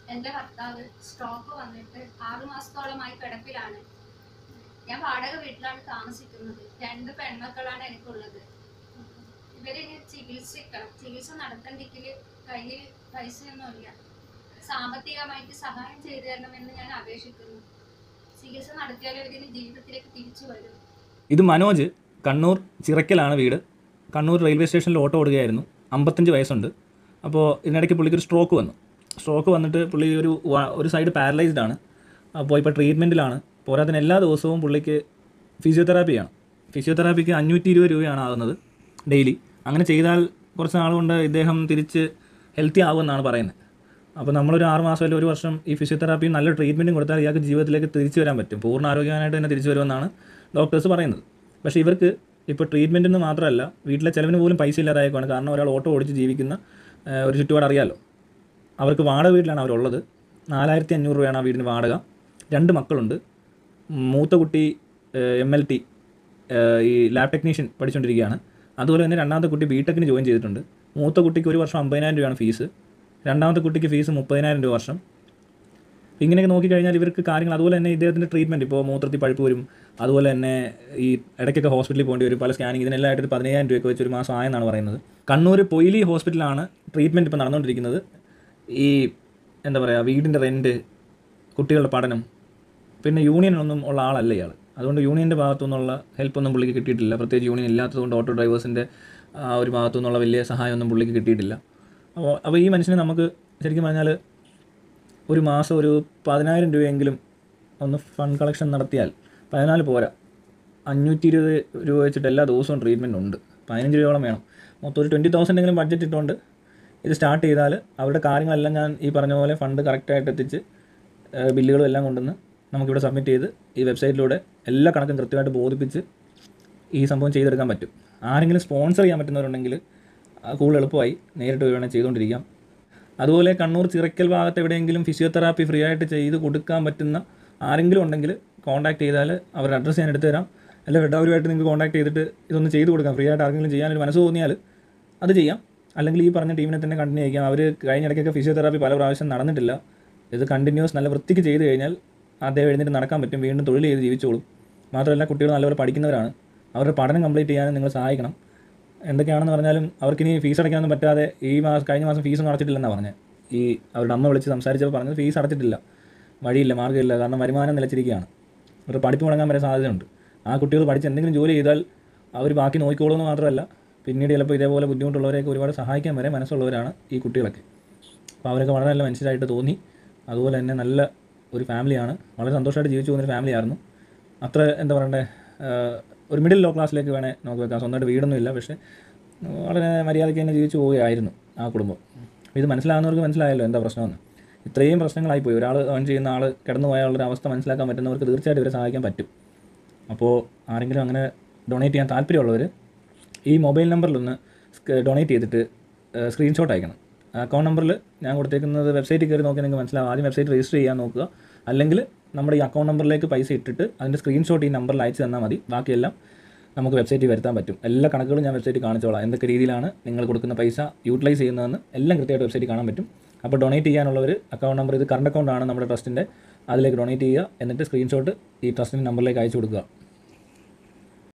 എൻ്റെ ഭർത്താവ് സ്ട്രോക്ക് വന്നിട്ട് ആറു മാസത്തോളമായി കിടപ്പിലാണ് ഞാൻ വാടക വീട്ടിലാണ് താമസിക്കുന്നത് രണ്ട് പെൺമക്കളാണ് എനിക്കുള്ളത് ഇവരിനി ചികിത്സിക്കണം ചികിത്സ നടത്തേണ്ടെങ്കിൽ കയ്യിൽ പൈസയൊന്നുമില്ല സാമ്പത്തികമായിട്ട് സഹായം ചെയ്തു തരണമെന്ന് ഞാൻ അപേക്ഷിക്കുന്നു ചികിത്സ നടത്തിയാൽ ഇവരിന് ജീവിതത്തിലേക്ക് തിരിച്ചു വരും ഇത് മനോജ് കണ്ണൂർ ചിറക്കലാണ് വീട് കണ്ണൂർ റെയിൽവേ സ്റ്റേഷനിൽ ഓട്ടോ ഓടുകയായിരുന്നു അമ്പത്തഞ്ച് വയസ്സുണ്ട് അപ്പോൾ ഇതിനിടയ്ക്ക് പുള്ളിക്ക് ഒരു സ്ട്രോക്ക് വന്നു സ്ട്രോക്ക് വന്നിട്ട് പുള്ളി ഒരു വ- ഒരു സൈഡ് പാരലൈസ്ഡ് ആണ് അപ്പോൾ ഇപ്പോൾ ട്രീറ്റ്മെൻറ്റിലാണ് പോരാത്തിന് എല്ലാ ദിവസവും പുള്ളിക്ക് ഫിസിയോതെറാപ്പി ചെയ്യണം ഫിസിയോതെറാപ്പിക്ക് അഞ്ഞൂറ്റി ഇരുപത് രൂപയാണ് ആകുന്നത് ഡെയിലി അങ്ങനെ ചെയ്താൽ കുറച്ച് നാൾ കൊണ്ട് ഇദ്ദേഹം തിരിച്ച് ഹെൽത്തി ആകുമെന്നാണ് പറയുന്നത് അപ്പോൾ നമ്മളൊരു ആറ് മാസം അല്ലെങ്കിൽ ഒരു വർഷം ഈ ഫിസിയോതെറാപ്പിയും നല്ല ട്രീറ്റ്മെൻറ്റും കൊടുത്താൽ ഇയാൾക്ക് ജീവിതത്തിലേക്ക് തിരിച്ചു വരാൻ പറ്റും പൂർണ്ണ ആരോഗ്യവാനായിട്ട് തന്നെ തിരിച്ചു വരുമെന്നാണ് ഡോക്ടേഴ്സ് പറയുന്നത് പക്ഷേ ഇവർക്ക് ഇപ്പോൾ ട്രീറ്റ്മെൻറ്റിന് മാത്രമല്ല വീട്ടിലെ ചിലവിന് പോലും പൈസ ഇല്ലാതായേക്കാണ് കാരണം ഒരാൾ ഓട്ടോ ഓടിച്ച് ജീവിക്കുന്ന ആ, ഒരു ചുറ്റുപാട് അറിയാലോ അവർക്ക് വാടക വീട്ടിലാണ് അവരുള്ളത് നാലായിരത്തി അഞ്ഞൂറ് രൂപയാണ് ആ വീടിന് വാടക രണ്ട് മക്കളുണ്ട് മൂത്ത കുട്ടി എം എൽ ടി ഈ ലാബ് ടെക്നീഷ്യൻ പഠിച്ചുകൊണ്ടിരിക്കുകയാണ് അതുപോലെ തന്നെ രണ്ടാമത്തെ കുട്ടി ബി ടെക്കിന് ജോയിൻ ചെയ്തിട്ടുണ്ട് മൂത്ത കുട്ടിക്ക് ഒരു വർഷം അമ്പതിനായിരം രൂപയാണ് ഫീസ് രണ്ടാമത്തെ കുട്ടിക്ക് ഫീസ് മുപ്പതിനായിരം രൂപ വർഷം ഇങ്ങനെയൊക്കെ നോക്കിക്കഴിഞ്ഞാൽ ഇവർക്ക് കാര്യങ്ങൾ അതുപോലെ തന്നെ ഇദ്ദേഹത്തിൻ്റെ ട്രീറ്റ്മെൻറ്റ് ഇപ്പോൾ മൂത്രത്തിൽ പഴുപ്പ് വരും അതുപോലെ തന്നെ ഈ ഇടയ്ക്കൊക്കെ ഹോസ്പിറ്റലിൽ പോകേണ്ടി വരും പല സ്കാനിങ് ഇതിനെല്ലാമായിട്ട് ഒരു പതിനയ്യായിരം രൂപയൊക്കെ വെച്ച് ഒരു മാസം ആയെന്നാണ് പറയുന്നത് കണ്ണൂർ പൊയിലി ഹോസ്പിറ്റലാണ് ട്രീറ്റ്മെൻറ്റ് ഇപ്പോൾ നടന്നുകൊണ്ടിരിക്കുന്നത് ഈ എന്താ പറയുക വീടിൻ്റെ റെൻറ്റ് കുട്ടികളുടെ പഠനം പിന്നെ യൂണിയനൊന്നും ഉള്ള ആളല്ല ഇയാൾ അതുകൊണ്ട് യൂണിയൻ്റെ ഭാഗത്തു നിന്നുള്ള ഹെൽപ്പൊന്നും പുള്ളിക്ക് കിട്ടിയിട്ടില്ല പ്രത്യേകിച്ച് യൂണിയൻ ഇല്ലാത്തതുകൊണ്ട് ഓട്ടോ ഡ്രൈവേഴ്സിൻ്റെ ആ ഒരു ഭാഗത്തു നിന്നുള്ള വലിയ സഹായമൊന്നും പുള്ളിക്ക് കിട്ടിയിട്ടില്ല അപ്പോൾ അപ്പോൾ ഈ മനുഷ്യനെ നമുക്ക് ശരിക്കും പറഞ്ഞാൽ ഒരു മാസം ഒരു പതിനായിരം രൂപയെങ്കിലും ഒന്ന് ഫണ്ട് കളക്ഷൻ നടത്തിയാൽ പതിനാല് പോരാ അഞ്ഞൂറ്റി ഇരുപത് രൂപ വെച്ചിട്ട് എല്ലാ ദിവസവും ട്രീറ്റ്മെൻറ്റ് ഉണ്ട് പതിനഞ്ച് രൂപയോളം വേണം മൊത്തം ഒരു ട്വൻറ്റി തൗസൻഡെങ്കിലും ബഡ്ജറ്റ് ഇട്ടുകൊണ്ട് ഇത് സ്റ്റാർട്ട് ചെയ്താൽ അവരുടെ കാര്യങ്ങളെല്ലാം ഞാൻ ഈ പറഞ്ഞ പോലെ ഫണ്ട് കറക്റ്റായിട്ട് എത്തിച്ച് ഏഹ് ബില്ലുകളും എല്ലാം കൊണ്ടുവന്ന് നമുക്കിവിടെ സബ്മിറ്റ് ചെയ്ത് ഈ വെബ്സൈറ്റിലൂടെ എല്ലാ കണക്കും കൃത്യമായിട്ട് ബോധിപ്പിച്ച് ഈ സംഭവം ചെയ്തെടുക്കാൻ പറ്റും ആരെങ്കിലും സ്പോൺസർ ചെയ്യാൻ പറ്റുന്നവരുണ്ടെങ്കിൽ അത് കൂടുതൽ എളുപ്പമായി നേരിട്ട് പോയി വേണേൽ ചെയ്തുകൊണ്ടിരിക്കാം അതുപോലെ കണ്ണൂർ ചിറക്കൽ ഭാഗത്ത് എവിടെയെങ്കിലും ഫിസിയോതെറാപ്പി ഫ്രീ ആയിട്ട് ചെയ്ത് കൊടുക്കാൻ പറ്റുന്ന ആരെങ്കിലും ഉണ്ടെങ്കിൽ കോൺടാക്ട് ചെയ്താൽ അവരുടെ അഡ്രസ്സ് ഞാൻ എടുത്തു തരാം അല്ലെങ്കിൽ എല്ലാവരുമായിട്ട് നിങ്ങൾക്ക് കോൺടാക്ട് ചെയ്തിട്ട് ഇതൊന്ന് ചെയ്ത് കൊടുക്കാം ഫ്രീ ആയിട്ട് ആർക്കെങ്കിലും ചെയ്യാനൊരു മനസ്സ് തോന്നിയാൽ അത് ചെയ്യാം അല്ലെങ്കിൽ ഈ പറഞ്ഞ ടീമിനെ തന്നെ കണ്ടിന്യൂ ചെയ്യാം അവർ കഴിഞ്ഞ ഇടയ്ക്കൊക്കെ ഫിസിയോതെറാപ്പി പല പ്രാവശ്യം നടന്നിട്ടില്ല ഇത് കണ്ടിന്യൂസ് നല്ല വൃത്തിക്ക് ചെയ്ത് കഴിഞ്ഞാൽ അദ്ദേഹം എഴുന്നേറ്റ് നടക്കാൻ പറ്റും വീണ്ടും തൊഴിൽ ചെയ്ത് ജീവിച്ചോളും മാത്രമല്ല കുട്ടികൾ നല്ലപോലെ പഠിക്കുന്നവരാണ് അവരുടെ പഠനം കംപ്ലീറ്റ് ചെയ്യാനും നിങ്ങൾ സഹായിക്കണം എന്തൊക്കെയാണെന്ന് പറഞ്ഞാലും അവർക്കിനി ഫീസ് അടയ്ക്കാനൊന്നും പറ്റാതെ ഈ മാസം കഴിഞ്ഞ മാസം ഫീസൊന്നും അടച്ചിട്ടില്ലെന്നാണ് പറഞ്ഞത് ഈ അവരുടെ അമ്മ വിളിച്ച് സംസാരിച്ചപ്പോൾ പറഞ്ഞത് ഫീസ് അടച്ചിട്ടില്ല വഴിയില്ല മാർഗ്ഗമില്ല കാരണം വരുമാനം നിലച്ചിരിക്കുകയാണ് അവരുടെ പഠിപ്പ് മുടങ്ങാൻ വരെ സാധ്യതയുണ്ട് ആ കുട്ടികൾ പഠിച്ച് എന്തെങ്കിലും ജോലി ചെയ്താൽ അവർ ബാക്കി നോക്കിക്കോളുമെന്ന് മാത്രമല്ല പിന്നീട് ചിലപ്പോൾ ഇതേപോലെ ബുദ്ധിമുട്ടുള്ളവരെയൊക്കെ ഒരുപാട് സഹായിക്കാൻ വരെ മനസ്സുള്ളവരാണ് ഈ കുട്ടികളൊക്കെ അപ്പോൾ അവരൊക്കെ വളരെ നല്ല മനുഷ്യരായിട്ട് തോന്നി അതുപോലെ തന്നെ നല്ല ഒരു ഫാമിലിയാണ് വളരെ സന്തോഷമായിട്ട് ജീവിച്ചു പോകുന്നൊരു ഫാമിലിയായിരുന്നു അത്ര എന്താ പറയണ്ടേ ആഹ് ഒരു മിഡിൽ ലോ ക്ലാസ്സിലേക്ക് വേണേൽ നമുക്ക് വെക്കാം സ്വന്തമായിട്ട് വീടൊന്നും ഇല്ല പക്ഷേ വളരെ മര്യാദയ്ക്ക് തന്നെ ജീവിച്ചു പോവുകയായിരുന്നു ആ കുടുംബം അപ്പോൾ ഇത് മനസ്സിലാകുന്നവർക്ക് മനസ്സിലായല്ലോ എന്താ പ്രശ്നമെന്ന് ഇത്രയും പ്രശ്നങ്ങളായിപ്പോയി ഒരാൾ ഏൺ ചെയ്യുന്ന ആൾ കിടന്നു പോയാലുള്ള അവസ്ഥ മനസ്സിലാക്കാൻ പറ്റുന്നവർക്ക് തീർച്ചയായിട്ടും ഇവരെ സഹായിക്കാൻ പറ്റും അപ്പോൾ ആരെങ്കിലും അങ്ങനെ ഡൊണേറ്റ് ചെയ്യാൻ താല്പര്യമുള്ളവർ ഈ മൊബൈൽ നമ്പറിലൊന്ന് ഡൊണേറ്റ് ചെയ്തിട്ട് സ്ക്രീൻഷോട്ട് അയക്കണം അക്കൗണ്ട് നമ്പറിൽ ഞാൻ കൊടുത്തേക്കുന്നത് വെബ്സൈറ്റിൽ കയറി നോക്കി നിങ്ങൾക്ക് മനസ്സിലാവും ആദ്യം വെബ്സൈറ്റ് രജിസ്റ്റർ ചെയ്യാൻ നോക്കുക അല്ലെങ്കിൽ നമ്മുടെ ഈ അക്കൗണ്ട് നമ്പറിലേക്ക് പൈസ ഇട്ടിട്ട് അതിൻ്റെ സ്ക്രീൻഷോട്ട് ഈ നമ്പറിൽ അയച്ചു തന്നാൽ മതി ബാക്കിയെല്ലാം നമുക്ക് വെബ്സൈറ്റിൽ വരുത്താൻ പറ്റും എല്ലാ കണക്കുകളും ഞാൻ വെബ്സൈറ്റിൽ കാണിച്ചോളാം എന്തൊക്കെ രീതിയിലാണ് നിങ്ങൾ കൊടുക്കുന്ന പൈസ യൂട്ടിലൈസ് ചെയ്യുന്നതെന്ന് എല്ലാം കൃത്യമായിട്ട് വെബ്സൈറ്റിൽ കാണാൻ പറ്റും അപ്പോൾ ഡൊണേറ്റ് ചെയ്യാനുള്ളവർ അക്കൗണ്ട് നമ്പർ ഇത് കറണ്ട് അക്കൗണ്ടാണ് നമ്മുടെ ട്രസ്റ്റിൻ്റെ അതിലേക്ക് ഡൊണേറ്റ് ചെയ്യുക എന്നിട്ട് സ്ക്രീൻഷോട്ട് ഈ ട്രസ്റ്റിൻ്റെ നമ്പറിലേക്ക് അയച്ചു കൊടുക്കുക